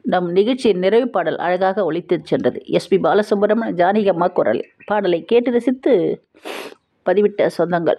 நம் நிகழ்ச்சியின் நிறைவு பாடல் அழகாக ஒலித்துச் சென்றது எஸ்பி பாலசுப்ரமணியம் ஜானகி அம்மா குரல் பாடலை கேட்டு ரசித்து பதிவிட்ட சொந்தங்கள்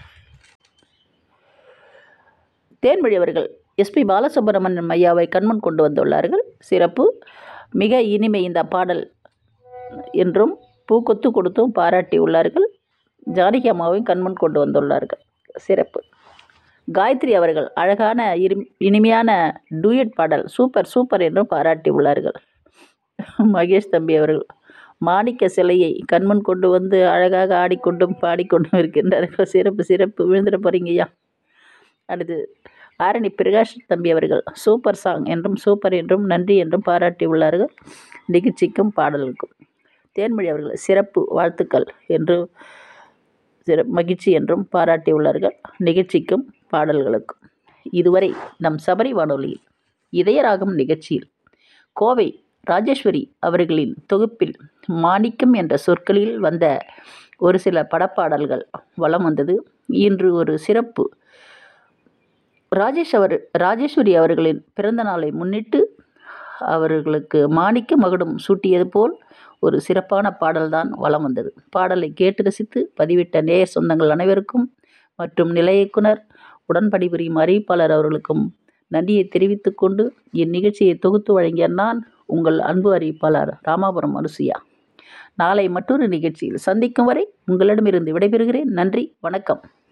தேன்மொழி அவர்கள் எஸ்பி பாலசுப்ரமணியம் ஐயாவை கண்முன் கொண்டு வந்துள்ளார்கள் சிறப்பு மிக இனிமை இந்த பாடல் என்றும் பூக்கொத்து கொடுத்தும் பாராட்டி உள்ளார்கள் ஜானகி அம்மாவையும் கண்முன் கொண்டு வந்துள்ளார்கள் சிறப்பு காயத்ரி அவர்கள் அழகான இரு இனிமையான டூயட் பாடல் சூப்பர் சூப்பர் என்றும் பாராட்டி உள்ளார்கள் மகேஷ் தம்பி அவர்கள் மாணிக்க சிலையை கண்முன் கொண்டு வந்து அழகாக ஆடிக்கொண்டும் பாடிக்கொண்டும் இருக்கின்றார்கள் சிறப்பு சிறப்பு விழுந்துட போகிறீங்கய்யா அடுத்து ஆரணி பிரகாஷ் தம்பி அவர்கள் சூப்பர் சாங் என்றும் சூப்பர் என்றும் நன்றி என்றும் பாராட்டி உள்ளார்கள் நிகழ்ச்சிக்கும் பாடலுக்கும் தேன்மொழி அவர்கள் சிறப்பு வாழ்த்துக்கள் என்று சிற மகிழ்ச்சி என்றும் பாராட்டியுள்ளார்கள் நிகழ்ச்சிக்கும் பாடல்களுக்கும் இதுவரை நம் சபரி வானொலியில் இதயராகம் நிகழ்ச்சியில் கோவை ராஜேஸ்வரி அவர்களின் தொகுப்பில் மாணிக்கம் என்ற சொற்களில் வந்த ஒரு சில படப்பாடல்கள் வலம் வந்தது இன்று ஒரு சிறப்பு ராஜேஷ் அவர் ராஜேஸ்வரி அவர்களின் பிறந்த நாளை முன்னிட்டு அவர்களுக்கு மாணிக்க மகுடம் சூட்டியது போல் ஒரு சிறப்பான பாடல்தான் வலம் வந்தது பாடலை கேட்டு ரசித்து பதிவிட்ட நேயர் சொந்தங்கள் அனைவருக்கும் மற்றும் நிலைய இயக்குனர் உடன் பணிபுரியும் அறிவிப்பாளர் அவர்களுக்கும் நன்றியை தெரிவித்துக் கொண்டு இந்நிகழ்ச்சியை தொகுத்து வழங்கிய நான் உங்கள் அன்பு அறிவிப்பாளர் ராமாபுரம் அனுசுயா நாளை மற்றொரு நிகழ்ச்சியில் சந்திக்கும் வரை உங்களிடமிருந்து விடைபெறுகிறேன் நன்றி வணக்கம்